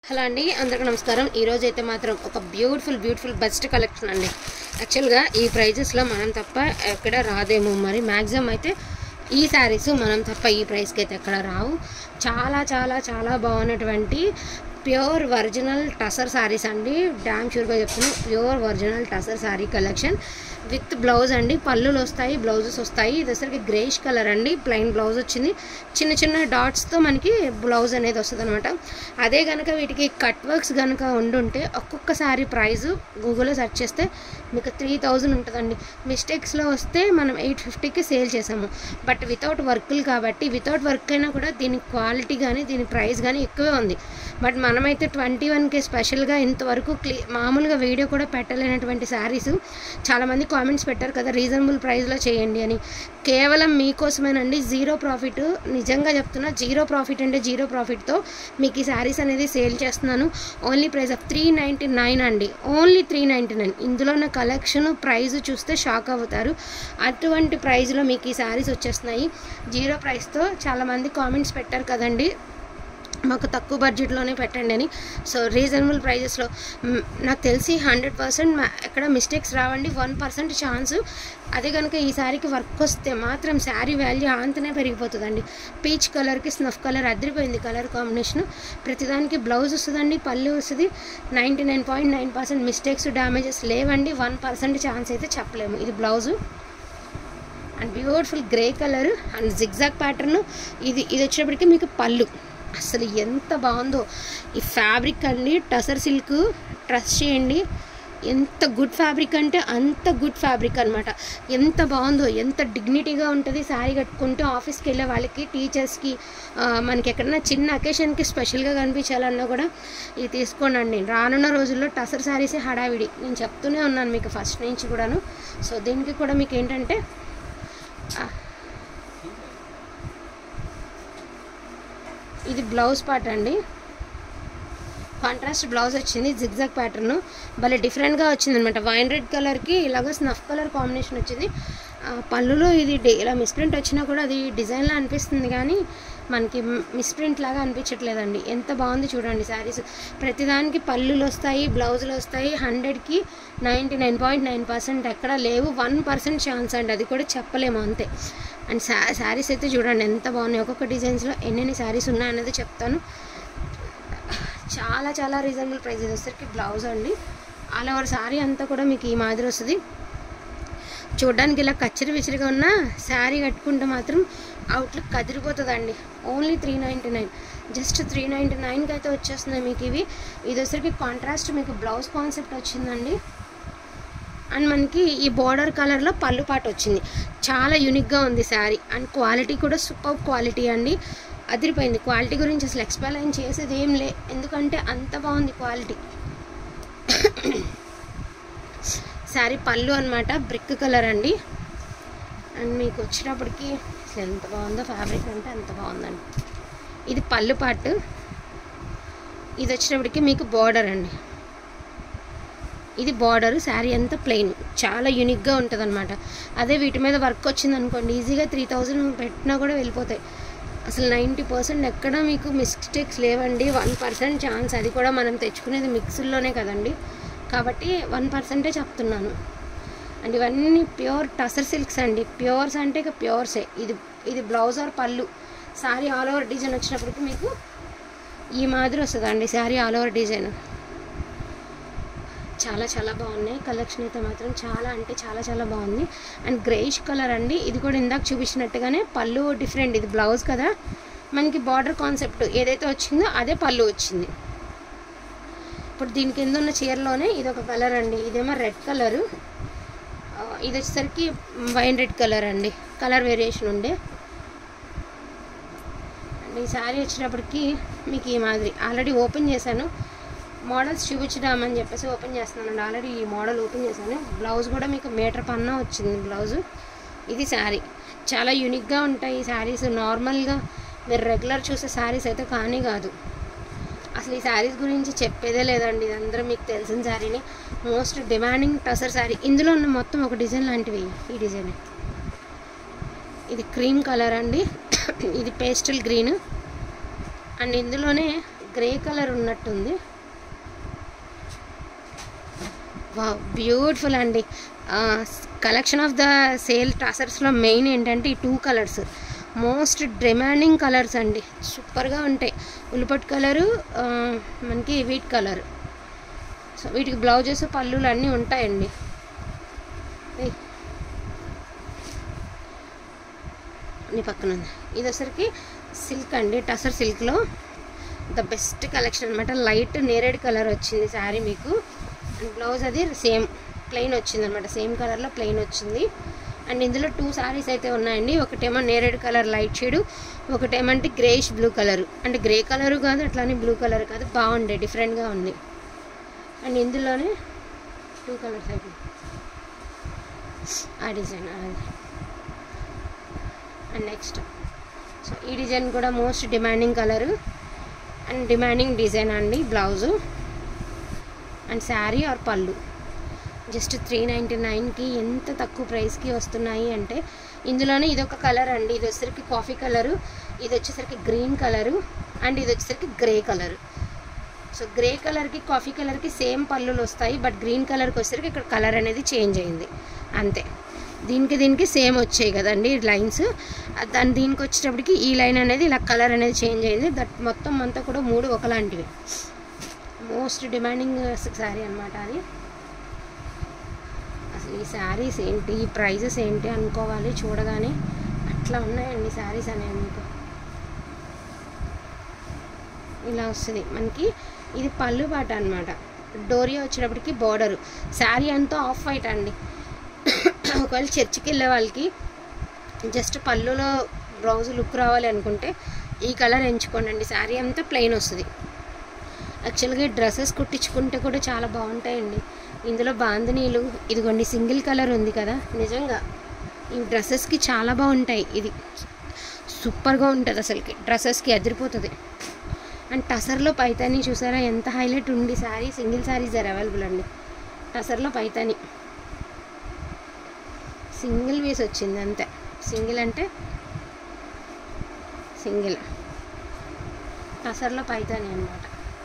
Hello అండి అందరికీ నమస్కారం ఈరోజు అయితే మాత్రం ఒక బ్యూటిఫుల్ బ్యూటిఫుల్ బెస్ట్ కలెక్షన్ అండి యాక్చువల్గా ఈ ప్రైజెస్లో మనం తప్ప ఎక్కడ రాదేమో మరి మ్యాక్సిమం అయితే ఈ శారీస్ మనం తప్ప ఈ ప్రైస్కి అయితే ఎక్కడ రావు చాలా చాలా చాలా బాగున్నటువంటి ప్యూర్ ఒరిజినల్ టసర్ శారీస్ అండి డ్యామ్ షూర్గా చెప్తున్నాను pure original tussar sari collection with blouse అండి పళ్ళులు వస్తాయి బ్లౌజెస్ వస్తాయి ఇది వచ్చరికి గ్రేష్ కలర్ అండి ప్లెయిన్ బ్లౌజ్ వచ్చింది చిన్న చిన్న డాట్స్తో మనకి బ్లౌజ్ అనేది వస్తుంది అనమాట అదే కనుక వీటికి కట్ వర్క్స్ కనుక ఉండుంటే ఒక్కొక్క శారీ ప్రైస్ గూగుల్లో సెర్చ్ చేస్తే మీకు త్రీ థౌజండ్ ఉంటుందండి మిస్టేక్స్లో వస్తే మనం ఎయిట్ ఫిఫ్టీకి సేల్ చేసాము బట్ వితౌట్ వర్క్లు కాబట్టి వితౌట్ వర్క్ అయినా కూడా దీని క్వాలిటీ కానీ దీని ప్రైస్ కానీ ఎక్కువే ఉంది బట్ మనమైతే ట్వంటీ వన్కి స్పెషల్గా ఇంతవరకు క్లీ మామూలుగా వీడియో కూడా పెట్టలేనటువంటి శారీస్ చాలామంది కామెంట్స్ పెట్టారు కదా రీజనబుల్ ప్రైస్లో చేయండి అని కేవలం మీకోసమేనండి జీరో ప్రాఫిట్ నిజంగా చెప్తున్నా జీరో ప్రాఫిట్ అంటే జీరో ప్రాఫిట్తో మీకు ఈ శారీస్ అనేది సేల్ చేస్తున్నాను only price of three ninety nine అండి ఓన్లీ త్రీ నైంటీ నైన్ ఇందులో ఉన్న కలెక్షన్ ప్రైస్ చూస్తే షాక్ అవుతారు అటువంటి ప్రైస్లో మీకు ఈ శారీస్ వచ్చేస్తున్నాయి జీరో ప్రైస్తో చాలామంది కామెంట్స్ పెట్టారు కదండి మాకు తక్కువ బడ్జెట్లోనే పెట్టండి అని సో రీజనబుల్ ప్రైజెస్లో నాకు తెలిసి హండ్రెడ్ పర్సెంట్ ఎక్కడ మిస్టేక్స్ రావండి వన్ పర్సెంట్ ఛాన్స్ అదే కనుక ఈ శారీకి వర్క్ వస్తే మాత్రం శారీ వాల్యూ అంతనే పెరిగిపోతుందండి పీచ్ కలర్కి స్నఫ్ కలర్ అదిరిపోయింది కలర్ కాంబినేషన్ ప్రతిదానికి బ్లౌజ్ వస్తుందండి పళ్ళు వస్తుంది ninety nine point nine percent mistakes damages లేవండి వన్ పర్సెంట్ ఛాన్స్ అయితే చెప్పలేము ఇది blouse and beautiful grey colour and zigzag pattern ఇది ఇది వచ్చేటప్పటికి మీకు పళ్ళు అసలు ఎంత బాగుందో ఈ ఫ్యాబ్రిక్ అండి టసర్ సిల్క్ ట్రస్ట్ చేయండి ఎంత గుడ్ ఫ్యాబ్రిక్ అంటే అంత గుడ్ ఫ్యాబ్రిక్ అనమాట ఎంత బాగుందో ఎంత డిగ్నిటీగా ఉంటుంది శారీ కట్టుకుంటూ ఆఫీస్కి వెళ్ళే వాళ్ళకి టీచర్స్కి మనకి ఎక్కడైనా చిన్న అకేషన్కి స్పెషల్గా కనిపించాలన్నా కూడా ఇది తీసుకోండి రానున్న రోజుల్లో టసర్ శారీసే హడావిడి నేను చెప్తూనే ఉన్నాను మీకు ఫస్ట్ నుంచి కూడాను సో దీనికి కూడా మీకు ఏంటంటే ఇది బ్లౌజ్ పార్ట్ అండి కాంట్రాస్ట్ బ్లౌజ్ వచ్చింది జిగ్జాగ్ ప్యాటర్న్ భలే డిఫరెంట్గా వచ్చింది అనమాట వైన్ రెడ్ కలర్కి ఇలాగ స్నఫ్ కలర్ కాంబినేషన్ వచ్చింది పళ్ళులో ఇది ఇలా మిస్ప్రింట్ వచ్చినా కూడా అది డిజైన్లా అనిపిస్తుంది కానీ మనకి మిస్ప్రింట్ లాగా అనిపించట్లేదండి ఎంత బాగుంది చూడండి శారీస్ ప్రతిదానికి పళ్ళులు వస్తాయి బ్లౌజులు వస్తాయి హండ్రెడ్కి ninety nine point nine percent ఎక్కడా లేవు వన్ పర్సెంట్ ఛాన్స్ అండి అది కూడా చెప్పలేము అంతే అండ్ శా శారీస్ అయితే చూడండి ఎంత బాగున్నాయి ఒక్కొక్క డిజైన్స్లో ఎన్నెన్ని శారీస్ ఉన్నాయన్నది చెప్తాను చాలా చాలా రీజనబుల్ ప్రైస్ ఇది వచ్చరికి బ్లౌజ్ అండి ఆల్ ఓవర్ శారీ అంతా కూడా మీకు ఈ మాదిరి వస్తుంది చూడడానికి ఇలా కచ్చరి విసిరిగా ఉన్న శారీ కట్టుకుంటే మాత్రం అవుట్లుక్ కదిరిపోతుందండి only three ninety nine just three ninety నైన్కి అయితే వచ్చేస్తున్నాయి మీకు ఇవి ఇది వచ్చరికి కాంట్రాస్ట్ మీకు బ్లౌజ్ కాన్సెప్ట్ వచ్చిందండి అండ్ మనకి ఈ బార్డర్ కలర్లో పళ్ళు పాటు వచ్చింది చాలా యూనిక్గా ఉంది శారీ అండ్ క్వాలిటీ కూడా సూపర్ క్వాలిటీ అండి అదిరిపోయింది క్వాలిటీ గురించి అసలు ఎక్స్ప్లెయిన్ చేసేది ఏం లే ఎందుకంటే అంత బాగుంది క్వాలిటీ శారీ పళ్ళు అనమాట బ్రిక్ కలర్ అండి అండ్ మీకు వచ్చేటప్పటికి అసలు ఎంత బాగుందో ఫ్యాబ్రిక్ అంటే అంత బాగుందండి ఇది పళ్ళు పాటు ఇది వచ్చేటప్పటికి మీకు బార్డర్ అండి ఇది బార్డర్ శారీ అంతా ప్లెయిన్ చాలా యూనిక్గా ఉంటుంది అనమాట అదే వీటి మీద వర్క్ వచ్చింది అనుకోండి ఈజీగా త్రీ థౌజండ్ పెట్టినా కూడా వెళ్ళిపోతాయి అసలు నైంటీ పర్సెంట్ ఎక్కడ మీకు మిస్టేక్స్ లేవండి వన్ పర్సెంట్ ఛాన్స్ అది కూడా మనం తెచ్చుకునేది మిక్స్లోనే కదండి కాబట్టి వన్ పర్సెంటే చెప్తున్నాను అండ్ ఇవన్నీ ప్యూర్ టసర్ సిల్క్స్ అండి ప్యూర్స్ అంటే ఇక ప్యూర్సే ఇది ఇది బ్లౌజ్ ఆర్ పళ్ళు శారీ ఆల్ ఓవర్ డిజైన్ వచ్చినప్పటికి మీకు ఈ మాదిరి వస్తుందండి శారీ ఆల్ ఓవర్ డిజైన్ చాలా చాలా బాగున్నాయి కలెక్షన్ అయితే మాత్రం చాలా అంటే చాలా చాలా బాగుంది అండ్ గ్రేష్ కలర్ అండి ఇది కూడా ఇందాక చూపించినట్టుగానే పళ్ళు డిఫరెంట్ ఇది బ్లౌజ్ కదా మనకి బార్డర్ కాన్సెప్ట్ ఏదైతే వచ్చిందో అదే పళ్ళు వచ్చింది ఇప్పుడు దీని కింద ఉన్న చీరలోనే ఇది ఒక కలర్ అండి ఇదేమో రెడ్ కలరు ఇది వచ్చేసరికి వైన్ రెడ్ కలర్ అండి కలర్ వేరియేషన్ ఉండే అండ్ ఈ శారీ వచ్చినప్పటికి మీకు ఈ మాదిరి ఆల్రెడీ ఓపెన్ చేశాను మోడల్స్ చూపించడామని చెప్పేసి ఓపెన్ చేస్తున్నానండి ఆల్రెడీ ఈ మోడల్ ఓపెన్ చేశాను బ్లౌజ్ కూడా మీకు మీటర్ పన్న వచ్చింది బ్లౌజ్ ఇది శారీ చాలా యూనిక్గా ఉంటాయి ఈ శారీస్ నార్మల్గా మీరు రెగ్యులర్ చూసే శారీస్ అయితే కానీ కాదు అసలు ఈ శారీస్ గురించి చెప్పేదే లేదండి ఇది అందరూ మీకు తెలిసిన శారీని మోస్ట్ డిమాండింగ్ టసర్ శారీ ఇందులో ఉన్న మొత్తం ఒక డిజైన్ లాంటివి ఈ డిజైన్ ఇది క్రీమ్ కలర్ అండి ఇది పేస్టల్ గ్రీన్ అండ్ ఇందులోనే గ్రే కలర్ ఉన్నట్టుంది వా బ్యూటిఫుల్ అండి కలెక్షన్ ఆఫ్ ద సేల్ ట్రాసర్స్లో మెయిన్ ఏంటంటే ఈ two colours most demanding colours అండి సూపర్గా ఉంటాయి ఉల్లిపట్టు కలరు మనకి వీట్ కలర్ సో వీటికి బ్లౌజెస్ పళ్ళులు అన్నీ ఉంటాయండి ఏయ్. నీ పక్కన ఉంది ఇది వచ్చరికి సిల్క్ అండి టసర్ సిల్క్లో ద బెస్ట్ కలెక్షన్ అనమాట లైట్ నేరేడ్ కలర్ వచ్చింది శారీ మీకు అండ్ బ్లౌజ్ అది సేమ్ ప్లెయిన్ వచ్చింది అనమాట సేమ్ కలర్లో ప్లెయిన్ వచ్చింది అండ్ ఇందులో టూ శారీస్ అయితే ఉన్నాయండి ఒకటేమో నేరేడ్ కలర్ లైట్ షేడు ఒకటేమంటే గ్రేష్ బ్లూ కలర్ అంటే గ్రే కలరు కాదు అట్లానే బ్లూ కలర్ కాదు బాగుండే డిఫరెంట్గా ఉంది అండ్ ఇందులోనే టూ కలర్స్ అయిపోయి ఆ డిజైన్ అది అండ్ నెక్స్ట్ సో ఈ డిజైన్ కూడా most demanding colour and demanding design అండి బ్లౌజు అండ్ శారీ ఆర్ పళ్ళు జస్ట్ త్రీ నైంటీ నైన్కి ఎంత తక్కువ ప్రైస్కి వస్తున్నాయి అంటే ఇందులోనే ఇదొక కలర్ అండి ఇది వచ్చేసరికి కాఫీ కలరు ఇది వచ్చేసరికి గ్రీన్ కలరు అండ్ ఇది వచ్చేసరికి గ్రే కలరు సో గ్రే కలర్కి కాఫీ కలర్కి సేమ్ పళ్ళులు వస్తాయి బట్ గ్రీన్ కలర్కి వచ్చేసరికి ఇక్కడ కలర్ అనేది చేంజ్ అయింది అంతే దీనికి దీనికి సేమ్ వచ్చాయి కదండి లైన్స్ దాని దీనికి వచ్చేటప్పటికి ఈ లైన్ అనేది ఇలా కలర్ అనేది చేంజ్ అయింది దట్ మొత్తం అంతా కూడా మూడు ఒకలాంటివి మోస్ట్ డిమాండింగ్ శారీ అనమాట అది అసలు ఈ శారీస్ ఏంటి ఈ ప్రైజెస్ ఏంటి అనుకోవాలి చూడగానే అట్లా ఉన్నాయండి శారీస్ అనేవి మీకు ఇలా వస్తుంది మనకి ఇది పళ్ళు పాట అనమాట డోరియా వచ్చేటప్పటికి బోర్డరు శారీ అంతా ఆఫ్ వైట్ అండి ఒకవేళ చర్చికి వెళ్ళే వాళ్ళకి జస్ట్ పళ్ళులో బ్లౌజ్ లుక్ రావాలి అనుకుంటే ఈ కలర్ ఎంచుకోండి శారీ అంతా ప్లెయిన్ వస్తుంది యాక్చువల్గా డ్రెస్సెస్ కుట్టించుకుంటే కూడా చాలా బాగుంటాయండి ఇందులో బాందినీలు ఇదిగోండి సింగిల్ కలర్ ఉంది కదా నిజంగా ఈ డ్రెస్సెస్కి చాలా బాగుంటాయి ఇది సూపర్గా ఉంటుంది అసలుకి డ్రెస్సెస్కి అదిరిపోతుంది అండ్ టసర్లో పైతాని చూసారా ఎంత హైలైట్ ఉంది sari single saris are available అండి టసర్లో పైతాని సింగిల్ పీస్ వచ్చింది అంతే సింగిల్ అంటే సింగిల్ టసర్లో పైతాని అనమాట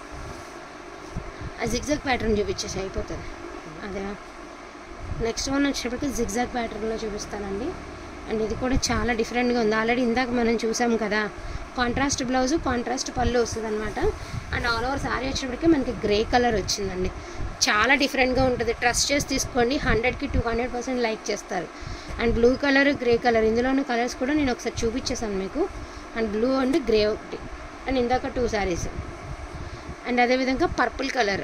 ఆ జిగ్జాగ్ ప్యాటర్న్ చూపించేసి అయిపోతుంది అదే నెక్స్ట్ వన్ వచ్చేటప్పటికి జిగ్జాగ్ ప్యాటర్న్లో చూపిస్తానండి అండ్ ఇది కూడా చాలా డిఫరెంట్గా ఉంది ఆల్రెడీ ఇందాక మనం చూసాం కదా కాంట్రాస్ట్ బ్లౌజ్ కాంట్రాస్ట్ పళ్ళు వస్తుంది అనమాట అండ్ ఆల్ ఓవర్ శారీ వచ్చేటప్పటికి మనకి గ్రే కలర్ వచ్చిందండి చాలా డిఫరెంట్గా ఉంటుంది ట్రస్ట్ చేసి తీసుకోండి హండ్రెడ్కి టూ హండ్రెడ్ పర్సెంట్ లైక్ చేస్తారు and blue colour grey colour ఇందులోని కలర్స్ కూడా నేను ఒకసారి చూపించేసాను మీకు అండ్ బ్లూ అండ్ గ్రే ఒకటి అండ్ ఇందాక టూ శారీస్ అండ్ అదేవిధంగా పర్పుల్ కలర్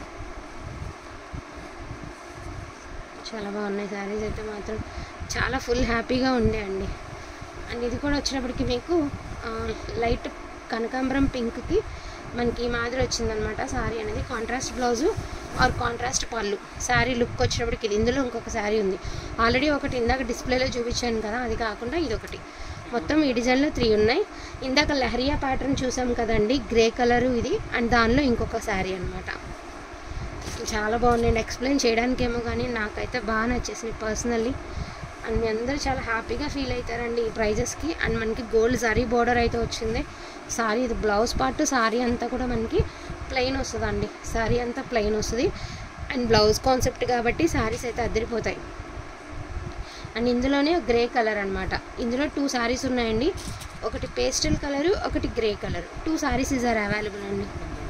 చాలా బాగున్నాయి శారీస్ అయితే మాత్రం చాలా ఫుల్ హ్యాపీగా ఉండే అండి అండ్ ఇది కూడా వచ్చినప్పటికి మీకు ఆ, లైట్ కనకాంబరం పింక్కి మనకి ఈ మాదిరి వచ్చిందనమాట శారీ అనేది కాంట్రాస్ట్ బ్లౌజు ఆర్ కాంట్రాస్ట్ పళ్ళు శారీ లుక్ వచ్చినప్పటికి ఇది ఇందులో ఇంకొక శారీ ఉంది ఆల్రెడీ ఒకటి ఇందాక డిస్ప్లేలో చూపించాను కదా అది కాకుండా ఇది ఒకటి మొత్తం ఈ డిజైన్లో త్రీ ఉన్నాయి ఇందాక లహరియా ప్యాటర్న్ చూసాం కదండి గ్రే కలరు ఇది అండ్ దానిలో ఇంకొక శారీ అనమాట చాలా బాగుందండి ఎక్స్ప్లెయిన్ చేయడానికేమో కానీ నాకైతే బాగా నచ్చేసింది పర్సనల్లీ అండ్ మీ అందరూ చాలా హ్యాపీగా ఫీల్ అవుతారండి ఈ ప్రైజెస్కి అండ్ మనకి గోల్డ్ జరీ బోర్డర్ అయితే వచ్చింది సారీ ఇది బ్లౌజ్ పార్ట్ సారీ అంతా కూడా మనకి ప్లెయిన్ వస్తుందండి సారీ అంతా ప్లెయిన్ వస్తుంది అండ్ బ్లౌజ్ కాన్సెప్ట్ కాబట్టి సారీస్ అయితే అద్దరిపోతాయి అండ్ ఇందులోనే గ్రే కలర్ అనమాట ఇందులో టూ సారీస్ ఉన్నాయండి ఒకటి పేస్టల్ కలరు ఒకటి grey colour two saris is are available అండి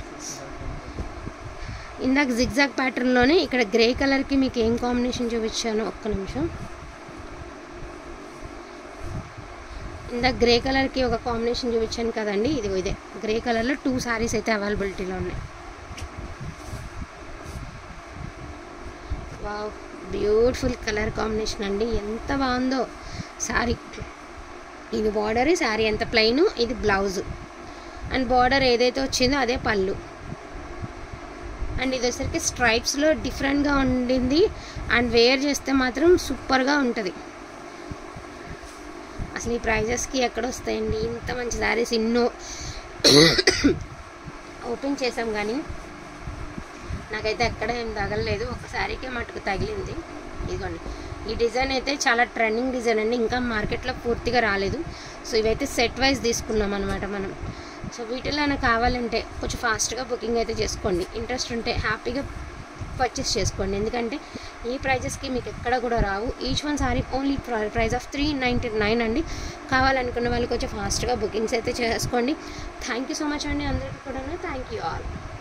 ఇందాక జిగ్జాగ్ ప్యాటర్న్లోనే ఇక్కడ గ్రే కలర్కి మీకు ఏం కాంబినేషన్ చూపించాను ఒక్క నిమిషం ఇందాక గ్రే కలర్కి ఒక కాంబినేషన్ చూపించాను కదండి ఇది ఇదే గ్రే కలర్లో టూ సారీస్ అయితే అవైలబిలిటీలో ఉన్నాయి వావ్ బ్యూటిఫుల్ కలర్ కాంబినేషన్ అండి ఎంత బాగుందో సారీ ఇది బార్డర్ శారీ ఎంత ప్లెయిన్ ఇది బ్లౌజ్ అండ్ బార్డర్ ఏదైతే వచ్చిందో అదే పళ్ళు అండ్ ఇది వచ్చరికి స్ట్రైప్స్లో డిఫరెంట్గా ఉండింది అండ్ వేర్ చేస్తే మాత్రం సూపర్గా ఉంటుంది అసలు ఈ ప్రైజెస్కి ఎక్కడ వస్తాయండి ఇంత మంచి శారీస్ ఎన్నో ఓపెన్ చేసాం కానీ నాకైతే ఎక్కడ ఏం తగలలేదు ఒక శారీకే మటుకు తగిలింది ఇదిగోండి ఈ డిజైన్ అయితే చాలా ట్రెండింగ్ డిజైన్ అండి ఇంకా మార్కెట్లో పూర్తిగా రాలేదు సో ఇవైతే సెట్ వైజ్ తీసుకున్నాం అనమాట మనం సో వీటిలో కావాలంటే కొంచెం ఫాస్ట్గా బుకింగ్ అయితే చేసుకోండి ఇంట్రెస్ట్ ఉంటే హ్యాపీగా పర్చేస్ చేసుకోండి ఎందుకంటే ఈ ప్రైజెస్కి మీకు ఎక్కడ కూడా రావు each one sari only price of three ninety nine అండి కావాలనుకున్న వాళ్ళు కొంచెం ఫాస్ట్గా బుకింగ్స్ అయితే చేసుకోండి థ్యాంక్ యూ సో మచ్ అండి అందరికీ కూడా థ్యాంక్ యూ ఆల్